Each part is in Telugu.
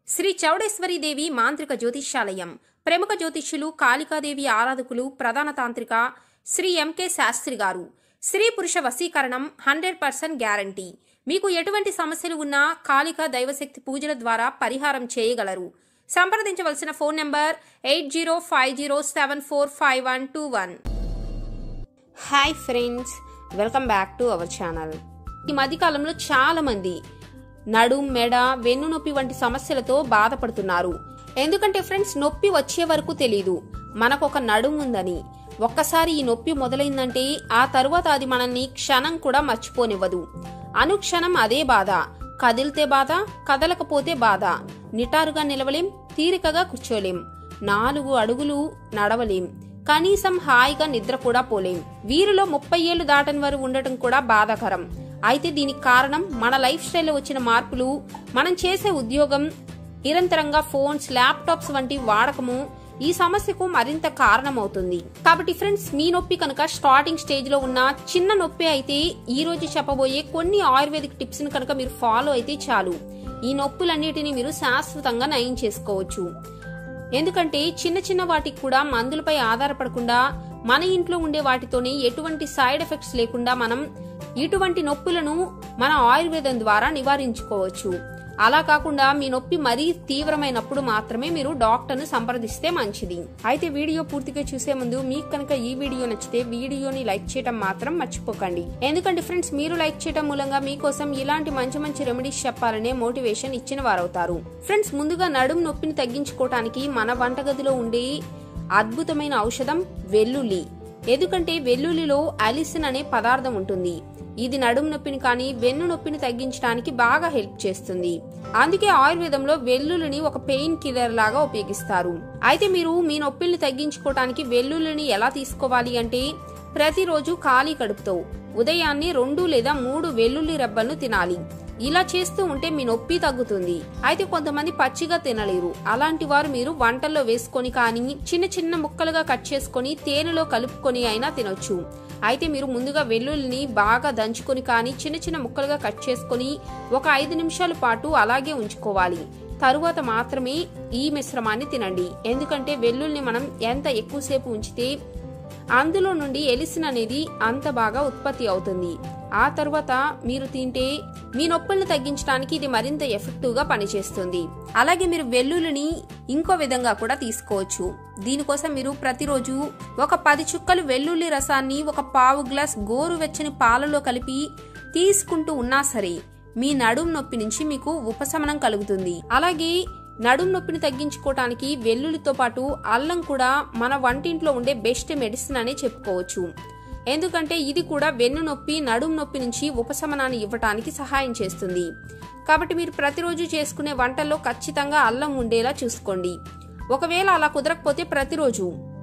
శ్రీ చౌడేశ్వరీదేవి మాంత్రిక జ్యోతిష్యాలయం ప్రముఖ జ్యోతిష్యులు కాళికాదేవి ఆరాధకులు ప్రధాన తాంత్రిక శ్రీ ఎంకే శాస్త్రి గారు స్త్రీ పురుష వశీకరణం హండ్రెడ్ పర్సెంట్ గ్యారంటీ మీకు ఎటువంటి సమస్యలు ఉన్నా కాళిక దైవశక్తి పూజల ద్వారా పరిహారం చేయగలరు సంప్రదించవలసిన phone number eight zero five zero seven four five one two one hi friends welcome back to our channel ఈ మధ్యకాలంలో చాలా మంది నడుం మెడ వెన్ను నొప్పి వంటి సమస్యలతో బాధపడుతున్నారు ఎందుకంటే ఫ్రెండ్స్ నొప్పి వచ్చే వరకు తెలియదు మనకు ఒక నడుం ఉందని ఒక్కసారి ఈ నొప్పి మొదలైందంటే ఆ తరువాత అది మనల్ని క్షణం కూడా మర్చిపోనివ్వదు అనుక్షణం అదే బాధ కదిలితే బాధ కదలకపోతే బాధ నిటారుగా నిలవలేం తీరికగా కూర్చోలేం నాలుగు అడుగులు నడవలేం కనీసం హాయిగా నిద్ర కూడా పోలేం వీరిలో ముప్పై ఏళ్లు దాటని వారు ఉండటం కూడా బాధాకరం అయితే దీనికి కారణం మన లైఫ్ స్టైల్లో వచ్చిన మార్పులు మనం చేసే ఉద్యోగం నిరంతరంగా ఫోన్స్ ల్యాప్టాప్స్ వంటి వాడకము ఈ సమస్యకు మరింత కారణమవుతుంది కాబట్టి ఫ్రెండ్స్ మీ నొప్పి కనుక స్టార్టింగ్ స్టేజ్ లో ఉన్న చిన్న నొప్పి అయితే ఈ రోజు చెప్పబోయే కొన్ని ఆయుర్వేదిక్ టిప్స్ ని కనుక మీరు ఫాలో అయితే చాలు ఈ నొప్పులన్నిటిని మీరు శాశ్వతంగా నయం చేసుకోవచ్చు ఎందుకంటే చిన్న చిన్న వాటికి కూడా మందులపై ఆధారపడకుండా మన ఇంట్లో ఉండే వాటితోనే ఎటువంటి సైడ్ ఎఫెక్ట్స్ లేకుండా మనం ఇటువంటి నొప్పులను మన ఆయుర్వేదం ద్వారా నివారించుకోవచ్చు అలా కాకుండా మీ నొప్పి మరీ తీవ్రమైనప్పుడు మాత్రమే మీరు డాక్టర్ను సంప్రదిస్తే మంచిది అయితే వీడియో పూర్తిగా చూసే ముందు మీకు కనుక ఈ వీడియో నచ్చితే వీడియోని లైక్ చేయడం మాత్రం మర్చిపోకండి ఎందుకంటే ఫ్రెండ్స్ మీరు లైక్ చేయడం మూలంగా మీకోసం ఇలాంటి మంచి మంచి రెమెడీస్ చెప్పాలనే మోటివేషన్ ఇచ్చిన వారవుతారు ఫ్రెండ్స్ ముందుగా నడుము నొప్పిని తగ్గించుకోవటానికి మన వంటగదిలో ఉండే అద్భుతమైన ఔషధం వెల్లుల్లి ఎందుకంటే వెల్లుల్లిలో అలిసిన్ అనే పదార్థం ఉంటుంది ఇది నడుము నొప్పిని కానీ వెన్ను నొప్పిని తగ్గించడానికి బాగా హెల్ప్ చేస్తుంది అందుకే ఆయుర్వేదంలో వెల్లుల్లిని ఒక పెయిన్ కిల్లర్ లాగా ఉపయోగిస్తారు అయితే మీరు మీ నొప్పిని తగ్గించుకోవడానికి వెల్లుల్లిని ఎలా తీసుకోవాలి అంటే ప్రతిరోజు ఖాళీ కడుపుతో ఉదయాన్నే రెండు లేదా మూడు వెల్లుల్లి రెబ్బలను తినాలి ఇలా చేస్తూ ఉంటే మీ నొప్పి తగ్గుతుంది అయితే కొంతమంది పచ్చిగా తినలేరు అలాంటి వారు మీరు వంటల్లో వేసుకొని కానీ చిన్న చిన్న ముక్కలుగా కట్ చేసుకొని తేనెలో కలుపుకొని అయినా తినొచ్చు అయితే మీరు ముందుగా వెల్లుల్లిని బాగా దంచుకొని కానీ చిన్న చిన్న ముక్కలుగా కట్ చేసుకొని ఒక ఐదు నిమిషాల పాటు అలాగే ఉంచుకోవాలి తరువాత మాత్రమే ఈ మిశ్రమాన్ని తినండి ఎందుకంటే వెల్లుల్ని మనం ఎంత ఎక్కువసేపు ఉంచితే అందులో నుండి ఎలిసిన్ అనేది అంత బాగా ఉత్పత్తి అవుతుంది ఆ తర్వాత మీరు తింటే మీ నొప్పులను తగ్గించడానికి ఇది మరింత ఎఫెక్టివ్ గా పనిచేస్తుంది అలాగే మీరు వెల్లుల్లిని ఇంకో విధంగా కూడా తీసుకోవచ్చు దీనికోసం మీరు ప్రతిరోజు ఒక పది చుక్కలు వెల్లుల్లి రసాన్ని ఒక పావు గ్లాస్ గోరువెచ్చని పాలలో కలిపి తీసుకుంటూ ఉన్నా సరే మీ నడుం నొప్పి నుంచి మీకు ఉపశమనం కలుగుతుంది అలాగే నడుం నొప్పిని తగ్గించుకోవటానికి వెల్లుల్లితో పాటు అల్లం కూడా మన వంటింట్లో ఉండే బెస్ట్ మెడిసిన్ అనే చెప్పుకోవచ్చు ఎందుకంటే ఇది కూడా వెన్ను నొప్పి నడుం నొప్పి నుంచి ఉపశమనాన్ని ఇవ్వటానికి సహాయం చేస్తుంది కాబట్టి మీరు ప్రతిరోజు చేసుకునే వంటల్లో ఖచ్చితంగా అల్లం ఉండేలా చూసుకోండి ఒకవేళ అలా కుదరకపోతే ప్రతిరోజు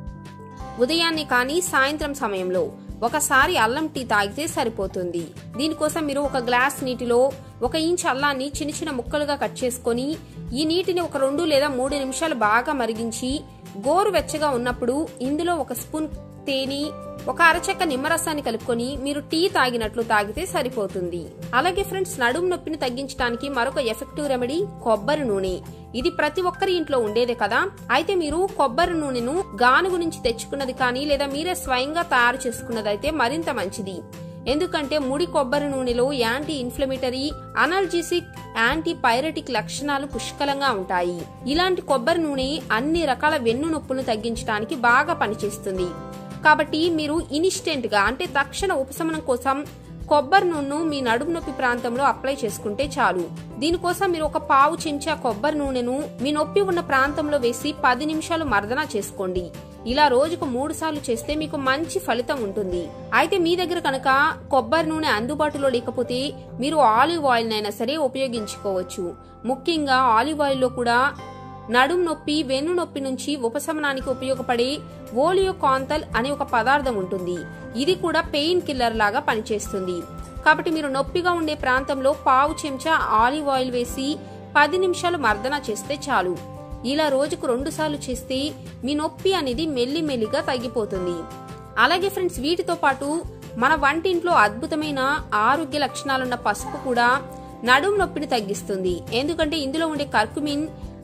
ఉదయాన్నే కానీ సాయంత్రం సమయంలో ఒకసారి అల్లం టీ తాగితే సరిపోతుంది దీనికోసం మీరు ఒక గ్లాస్ నీటిలో ఒక ఇంచ్ అల్లాన్ని చిన్న చిన్న ముక్కలుగా కట్ చేసుకొని ఈ నీటిని ఒక రెండు లేదా మూడు నిమిషాలు బాగా మరిగించి గోరు వెచ్చగా ఉన్నప్పుడు ఇందులో ఒక స్పూన్ తేనె ఒక అరచెక్క నిమ్మరసాన్ని కలుపుకొని మీరు టీ తాగినట్లు తాగితే సరిపోతుంది అలాగే ఫ్రెండ్స్ నడుము నొప్పిని తగ్గించడానికి మరొక ఎఫెక్టివ్ రెమెడీ కొబ్బరి నూనె ఇది ప్రతి ఒక్కరి ఇంట్లో ఉండేదే కదా అయితే మీరు కొబ్బరి నూనెను గానుగు నుంచి తెచ్చుకున్నది కానీ లేదా మీరే స్వయంగా తయారు చేసుకున్నది అయితే మరింత మంచిది ఎందుకంటే ముడి కొబ్బరి నూనెలో anti inflammatory analgesic antipyretic లక్షణాలు పుష్కలంగా ఉంటాయి ఇలాంటి కొబ్బరి నూనె అన్ని రకాల వెన్ను నొప్పులను తగ్గించడానికి బాగా పనిచేస్తుంది కాబట్టి మీరు ఇన్స్టెంట్ గా అంటే తక్షణ ఉపశమనం కోసం కొబ్బరి నూనెను మీ నడుము నొప్పి ప్రాంతంలో అప్లై చేసుకుంటే చాలు దీనికోసం మీరు ఒక పావు చెంచా కొబ్బరి నూనెను మీ నొప్పి ఉన్న ప్రాంతంలో వేసి పది నిమిషాలు మర్దన చేసుకోండి ఇలా రోజుకు మూడు సార్లు చేస్తే మీకు మంచి ఫలితం ఉంటుంది అయితే మీ దగ్గర కనుక కొబ్బరి నూనె అందుబాటులో లేకపోతే మీరు ఆలివ్ ఆయిల్ నైనా సరే ఉపయోగించుకోవచ్చు ముఖ్యంగా ఆలివ్ ఆయిల్ లో కూడా నడుం నొప్పి వెన్ను నొప్పి నుంచి ఉపశమనానికి ఉపయోగపడే ఓలియో కాంతల్ అనే ఒక పదార్థం ఉంటుంది ఇది కూడా పెయిన్ కిల్లర్ లాగా పనిచేస్తుంది కాబట్టి మీరు నొప్పిగా ఉండే ప్రాంతంలో పావు చెంచా ఆలివ్ ఆయిల్ వేసి పది నిమిషాలు మర్దన చేస్తే చాలు ఇలా రోజుకు రెండు సార్లు చేస్తే మీ నొప్పి అనేది మెల్లిమెల్లిగా తగ్గిపోతుంది అలాగే ఫ్రెండ్స్ వీటితో పాటు మన వంటింట్లో అద్భుతమైన ఆరోగ్య లక్షణాలున్న పసుపు కూడా నడుం నొప్పిని తగ్గిస్తుంది ఎందుకంటే ఇందులో ఉండే కర్కుమిన్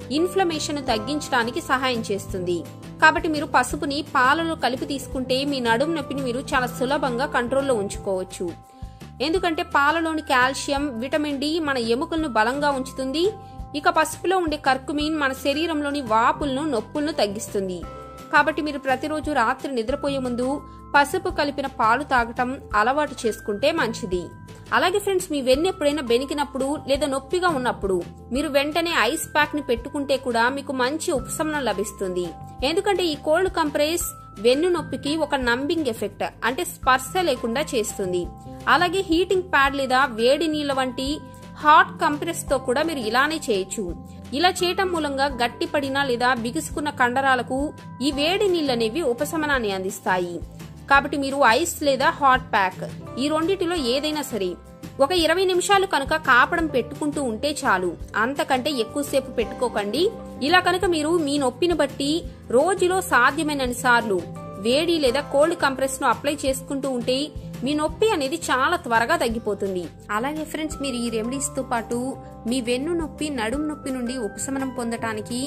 ఇన్ఫ్లమేషన్ తగ్గించడానికి సహాయం చేస్తుంది కాబట్టి మీరు పసుపుని పాలలో కలిపి తీసుకుంటే మీ నడుము నొప్పిని మీరు చాలా సులభంగా కంట్రోల్లో ఉంచుకోవచ్చు ఎందుకంటే పాలలోని కాల్షియం విటమిన్ డి మన ఎముకలను బలంగా ఉంచుతుంది ఇక పసుపులో ఉండే కర్కుమిన్ మన శరీరంలోని వాపులను నొప్పులను తగ్గిస్తుంది కాబట్టి మీరు ప్రతిరోజు రాత్రి నిద్రపోయే ముందు పసుపు కలిపిన పాలు తాగటం అలవాటు చేసుకుంటే మంచిది అలాగే ఫ్రెండ్స్ మీ వెన్ను ఎప్పుడైనా బెనికినప్పుడు లేదా నొప్పిగా ఉన్నప్పుడు మీరు వెంటనే ఐస్ ప్యాక్ ని పెట్టుకుంటే కూడా మీకు మంచి ఉపశమనం లభిస్తుంది ఎందుకంటే ఈ కోల్డ్ కంప్రెస్ వెన్ను నొప్పికి ఒక నంబింగ్ ఎఫెక్ట్ అంటే స్పర్శ లేకుండా చేస్తుంది అలాగే హీటింగ్ ప్యాడ్ లేదా వేడి నీళ్ళ వంటి హాట్ కంప్రెస్ తో కూడా మీరు ఇలానే చేయొచ్చు ఇలా చేయటం మూలంగా గట్టిపడిన లేదా బిగుసుకున్న కండరాలకు ఈ వేడి నీళ్ళనేవి ఉపశమనాన్ని అందిస్తాయి కాబట్టి మీరు ఐస్ లేదా హాట్ ప్యాక్ ఈ రెండిటిలో ఏదైనా సరే ఒక ఇరవై నిమిషాలు కనుక కాపడం పెట్టుకుంటూ ఉంటే చాలు అంతకంటే ఎక్కువసేపు పెట్టుకోకండి ఇలా కనుక మీరు మీ నొప్పిని బట్టి రోజులో సాధ్యమైనన్ని సార్లు వేడి లేదా కోల్డ్ కంప్రెస్ ను అప్లై చేసుకుంటూ ఉంటే మీ నొప్పి అనేది చాలా త్వరగా తగ్గిపోతుంది అలాగే ఫ్రెండ్స్ మీరు ఈ రెమెడీస్ తో పాటు మీ వెన్ను నొప్పి నడుము నొప్పి నుండి ఉపశమనం పొందటానికి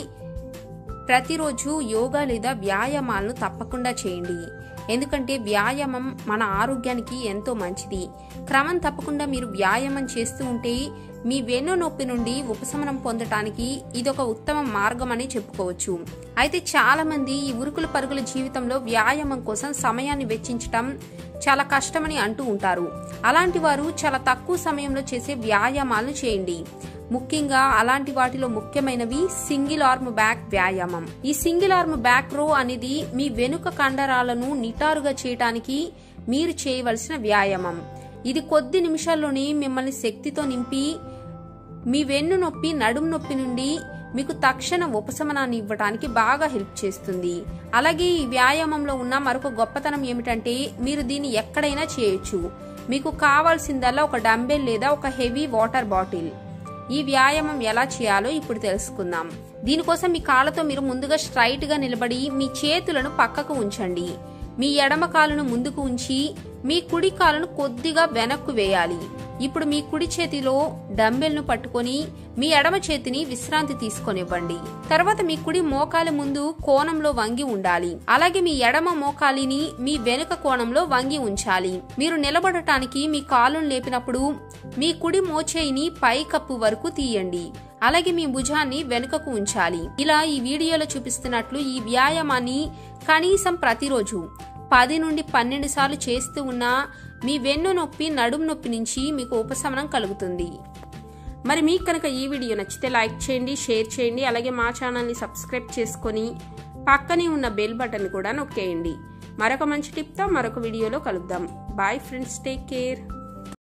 ప్రతిరోజు యోగా లేదా వ్యాయామాలను తప్పకుండా చేయండి ఎందుకంటే వ్యాయామం మన ఆరోగ్యానికి ఎంతో మంచిది క్రమం తప్పకుండా మీరు వ్యాయామం చేస్తూ ఉంటే మీ వెన్ను నొప్పి నుండి ఉపశమనం పొందటానికి ఇదొక ఉత్తమ మార్గం అని చెప్పుకోవచ్చు అయితే చాలా మంది ఈ ఉరుకుల పరుగుల జీవితంలో వ్యాయామం కోసం సమయాన్ని వెచ్చించటం చాలా కష్టమని అంటూ ఉంటారు అలాంటి వారు చాలా తక్కువ సమయంలో చేసే వ్యాయామాలను చేయండి ముఖ్యంగా అలాంటి వాటిలో ముఖ్యమైనవి సింగిల్ ఆర్మ్ బ్యాక్ వ్యాయామం ఈ సింగిల్ ఆర్మ్ బ్యాక్ రో అనేది మీ వెనుక కండరాలను నిటారుగా చేయటానికి మీరు చేయవలసిన వ్యాయామం ఇది కొద్ది నిమిషాల్లోనే మిమ్మల్ని శక్తితో నింపి మీ వెన్ను నొప్పి నడుము నొప్పి నుండి మీకు తక్షణ ఉపశమనాన్ని ఇవ్వడానికి బాగా హెల్ప్ చేస్తుంది అలాగే ఈ వ్యాయామంలో ఉన్న మరొక గొప్పతనం ఏమిటంటే మీరు దీన్ని ఎక్కడైనా చేయొచ్చు మీకు కావాల్సిందల్లా ఒక డంబెల్ లేదా ఒక హెవీ వాటర్ బాటిల్ ఈ వ్యాయామం ఎలా చేయాలో ఇప్పుడు తెలుసుకుందాం దీనికోసం మీ కాళ్ళతో మీరు ముందుగా స్ట్రైట్ గా నిలబడి మీ చేతులను పక్కకు ఉంచండి మీ ఎడమ కాలును ముందుకు ఉంచి మీ కుడి కాలును కొద్దిగా వెనక్కు వేయాలి ఇప్పుడు మీ కుడి చేతిలో డంబెల్ ను పట్టుకొని మీ ఎడమ చేతిని విశ్రాంతి తీసుకొనివ్వండి తర్వాత మీ కుడి మోకాలి ముందు కోణంలో వంగి ఉండాలి అలాగే మీ ఎడమ మోకాలిని మీ వెనుక కోణంలో వంగి ఉంచాలి మీరు నిలబడటానికి మీ కాలును లేపినప్పుడు మీ కుడి మోచేయిని పై కప్పు వరకు తీయండి అలాగే మీ భుజాన్ని వెనుకకు ఉంచాలి ఇలా ఈ వీడియోలో చూపిస్తున్నట్లు ఈ వ్యాయామాన్ని కనీసం ప్రతిరోజు పది నుండి పన్నెండు సార్లు చేస్తూ ఉన్నా మీ వెన్ను నొప్పి నడుము నొప్పి నుంచి మీకు ఉపశమనం కలుగుతుంది మరి మీకు కనుక ఈ వీడియో నచ్చితే లైక్ చేయండి షేర్ చేయండి అలాగే మా ఛానల్ని సబ్స్క్రైబ్ చేసుకొని పక్కనే ఉన్న బెల్ బటన్ కూడా నొక్కేయండి మరొక మంచి టిప్తో మరొక వీడియోలో కలుద్దాం బాయ్ ఫ్రెండ్స్ టేక్ కేర్